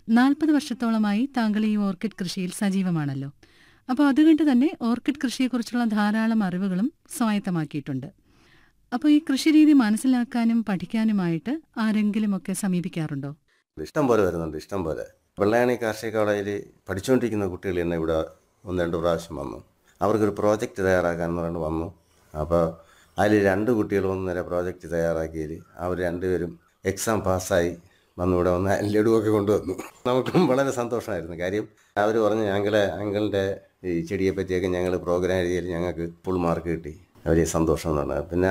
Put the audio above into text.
നാൽപ്പത് വർഷത്തോളമായി താങ്കൾ ഈ ഓർക്കിഡ് കൃഷിയിൽ സജീവമാണല്ലോ അപ്പോൾ അതുകൊണ്ട് തന്നെ ഓർക്കിഡ് കൃഷിയെക്കുറിച്ചുള്ള ധാരാളം അറിവുകളും സ്വായത്തമാക്കിയിട്ടുണ്ട് അപ്പോൾ ഈ കൃഷിരീതി മനസ്സിലാക്കാനും പഠിക്കാനുമായിട്ട് ആരെങ്കിലുമൊക്കെ സമീപിക്കാറുണ്ടോ ഇഷ്ടം പോലെ വരുന്നുണ്ട് ഇഷ്ടം പോലെ വെള്ളയാണി കാർഷിക കോളേജിൽ പഠിച്ചുകൊണ്ടിരിക്കുന്ന കുട്ടികൾ തന്നെ ഇവിടെ ഒന്ന് രണ്ട് പ്രാവശ്യം വന്നു അവർക്കൊരു പ്രോജക്റ്റ് തയ്യാറാക്കാൻ എന്ന് പറഞ്ഞിട്ട് വന്നു അപ്പോൾ അതിൽ രണ്ട് കുട്ടികൾ ഒന്നര പ്രോജക്റ്റ് തയ്യാറാക്കിയതിൽ അവർ രണ്ടുപേരും എക്സാം പാസ്സായി വന്നു ഇവിടെ വന്ന് ലഡുവൊക്കെ കൊണ്ടുവന്നു നമുക്കും വളരെ സന്തോഷമായിരുന്നു കാര്യം അവർ പറഞ്ഞു ഞങ്ങളെ അങ്കിളിൻ്റെ ഈ ചെടിയെ പറ്റിയൊക്കെ ഞങ്ങൾ പ്രോഗ്രാം എഴുതിയതിൽ ഞങ്ങൾക്ക് ഫുൾ മാർക്ക് കിട്ടി വലിയ സന്തോഷം എന്ന് പറഞ്ഞത് പിന്നെ